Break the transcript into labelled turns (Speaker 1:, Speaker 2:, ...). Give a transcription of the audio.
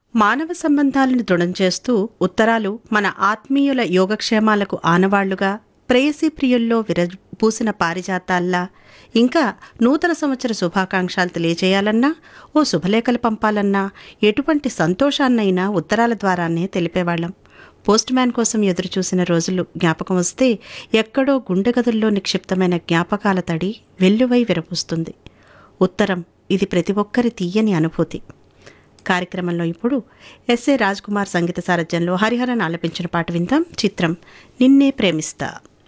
Speaker 1: మానవ సంబంధాలను దృఢం చేస్తూ ఉత్తరాలు మన ఆత్మీయుల యోగక్షేమాలకు ఆనవాళ్లుగా ప్రేయసీ ప్రియుల్లో విరపూసిన పారిజాతాల్లా ఇంకా నూతన సంవత్సర శుభాకాంక్షలు తెలియజేయాలన్నా ఓ శుభలేఖలు పంపాలన్నా ఎటువంటి సంతోషాన్నైనా ఉత్తరాల ద్వారానే తెలిపేవాళ్ళం పోస్ట్ మ్యాన్ కోసం ఎదురుచూసిన రోజులు జ్ఞాపకం వస్తే ఎక్కడో గుండె గదుల్లో నిక్షిప్తమైన జ్ఞాపకాల తడి వెల్లువై విరపూస్తుంది ఉత్తరం ఇది ప్రతి ఒక్కరి తీయని అనుభూతి కార్యక్రమంలో ఇప్పుడు ఎస్ఏ రాజ్ కుమార్ సంగీత సారథ్యంలో హరిహరన్ ఆలపించిన పాట విందాం చిత్రం నిన్నే ప్రేమిస్తా